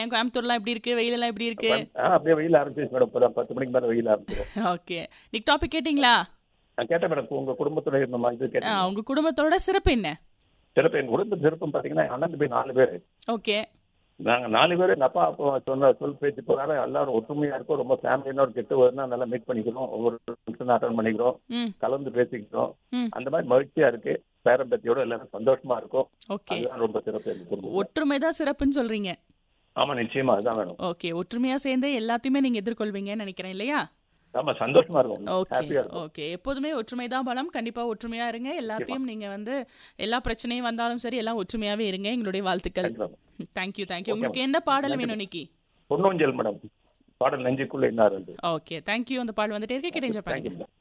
இருக்கேன் கோயம்புத்தூர்லாம் எப்படி இருக்கு வெயில் எல்லாம் எப்படி இருக்கு ஆ, அப்படியே வெயில் ஆரம்பிச்சிருச்சு மேடம் இப்பதான் பத்து மணிக்கு மேல வெயில் ஆரம்பிச்சிடும் ஓகே நிக் டாபிக் கேட்டிங்களா நான் கேட்டேன் மேடம் உங்க குடும்பத்துல இருந்த மாதிரி இது ஆ, கேட்டேன் உங்க குடும்பத்தோட சிறப்பு என்ன சிறப்பு எங்க குடும்ப சிறப்புன்னு பாத்தீங்கன்னா அண்ணன் போய் நாலு பேர் ஓகே நாங்க நாலு பேர் எங்க அப்பா அப்பா சொன்ன சொல் பேச்சு பிரகாரம் எல்லாரும் ஒற்றுமையா இருக்கோம் ரொம்ப ஃபேமிலியான ஒரு கெட்டு வருதுன்னா நல்லா மீட் பண்ணிக்கிறோம் ஒவ்வொரு ஃபங்க்ஷன் அட்டன் பண்ணிக்கிறோம் ம் கலந்து பேசிக்கிறோம் ம் அந்த மாதிரி மகிழ்ச்சியா இருக்கு பேரம்பத்தியோட எல்லாரும் சந்தோஷமா இருக்கும் ஓகே அதுதான் ரொம்ப சிறப்பு எங்க குடும்பம் ஒற்றுமை தான் சிறப்புன்னு சொல்றீங்க ஆமா நிச்சயமா அதுதான் வேணும் ஓகே ஒற்றுமையா சேர்ந்து எல்லாத்தையுமே நீங்க எதிர்கொள்வீங்கன்னு நினைக்கிறேன் இல்லையா ஆமா சந்தோஷமா இருக்கும் ஓகே ஹாப்பியா இருக்கும் ஓகே எப்போதுமே ஒற்றுமை தான் பலம் கண்டிப்பா ஒற்றுமையா இருங்க எல்லாத்தையும் நீங்க வந்து எல்லா பிரச்சனையும் வந்தாலும் சரி எல்லாம் ஒற்றுமையாவே இருங்க எங்களுடைய வாழ்த்துக்கள் கண்டிப்பா. தேங்க்யூ தேங்க்யூ உங்களுக்கு என்ன பாடல் வேணும் நிக்கி பொன்னூஞ்சல் மேடம் பாடல் நெஞ்சுக்குள்ள என்ன இருந்து ஓகே தேங்க்யூ அந்த பாடல் வந்துட்டே இருக்க கேட்டு தேங்க்யூ